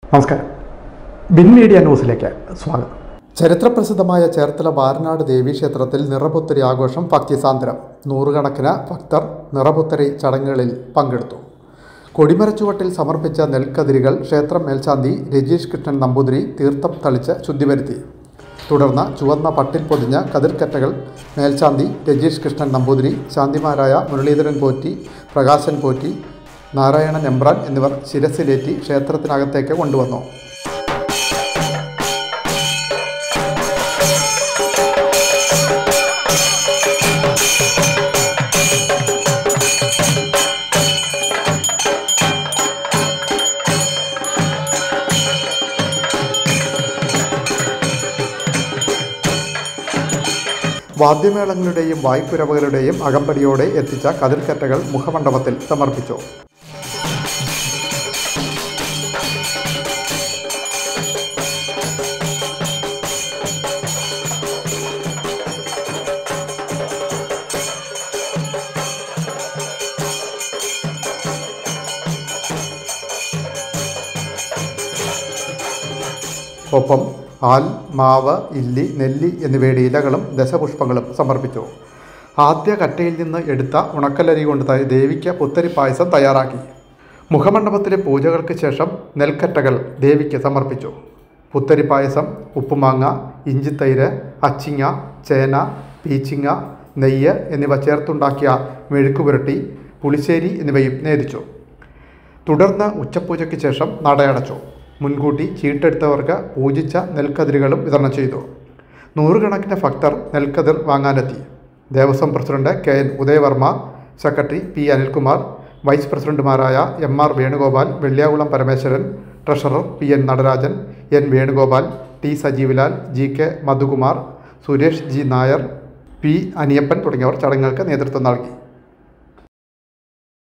നമസ്കാരം bin media ന്യൂസിലേക്ക് സ്വാഗതം ചരിത്രപ്രസിദ്ധമായ ചേർത്തല വാരനാട് ദേവീക്ഷേത്രത്തിൽ നിറപുത്തരി ആഘോഷം ഭക്തിസാന്ദ്രം നൂറുകണക്കിന് ഭക്തർ നിറപുത്തരി ചടങ്ങുകളിൽ പങ്കെടുത്തു കൊടിമരച്ചുവട്ടിൽ സമർപ്പിച്ച നെൽക്കതിരുകൾ ക്ഷേത്രം മേൽശാന്തി രജീഷ് കൃഷ്ണൻ നമ്പൂതിരി തീർത്ഥം തളിച്ച് ശുദ്ധിവരുത്തി തുടർന്ന് ചുവന്ന പട്ടിൽ പൊതിഞ്ഞ കതിർക്കറ്റകൾ മേൽശാന്തി രജീഷ് കൃഷ്ണൻ നമ്പൂതിരി ശാന്തിമാരായ മുരളീധരൻ പോറ്റി പ്രകാശൻ പോറ്റി നാരായണൻ എമ്പ്രാൻ എന്നിവർ ശിരസിലേറ്റി ക്ഷേത്രത്തിനകത്തേക്ക് കൊണ്ടുവന്നു വാദ്യമേളങ്ങളുടെയും വായ്ക്കുരവകളുടെയും അകമ്പടിയോടെ എത്തിച്ച കതിർക്കറ്റകൾ മുഖമണ്ഡപത്തിൽ സമർപ്പിച്ചു ഒപ്പം ആൽ മാവ് ഇല്ലി നെല്ലി എന്നിവയുടെ ഇലകളും ദശപുഷ്പങ്ങളും സമർപ്പിച്ചു ആദ്യ കറ്റയിൽ നിന്ന് എടുത്ത ഉണക്കലരി കൊണ്ട് ത- ദേവിക്ക് പുത്തരി പായസം തയ്യാറാക്കി മുഖമണ്ഡപത്തിലെ പൂജകൾക്ക് ശേഷം നെൽക്കറ്റകൾ ദേവിക്ക് സമർപ്പിച്ചു പുത്തരി പായസം ഉപ്പുമാങ്ങ ഇഞ്ചിത്തൈര് അച്ചിങ്ങ ചേന പീച്ചിങ്ങ നെയ്യ് എന്നിവ ചേർത്തുണ്ടാക്കിയ മെഴുക്കുപുരട്ടി പുളിശ്ശേരി എന്നിവയും നേദിച്ചു തുടർന്ന് ഉച്ചപൂജയ്ക്ക് ശേഷം നടയടച്ചു മുൻകൂട്ടി ചീട്ടെടുത്തവർക്ക് പൂജിച്ച നെൽക്കതിരുകളും വിതരണം ചെയ്തു നൂറുകണക്കിന് ഭക്തർ നെൽക്കതിർ വാങ്ങാനെത്തി Devaswom president K N Udayavarma secretary P Anilkumar vice പ്രസിഡന്റുമാരായ M R Venugopal Velliyakulam Parameswaran treasurer P N Natarajan N Venugopal T Sajeevlal G K Madhukumar Suresh G Nair P Aniyappan തുടങ്ങിയവർ ചടങ്ങുകൾക്ക് നേതൃത്വം നൽകി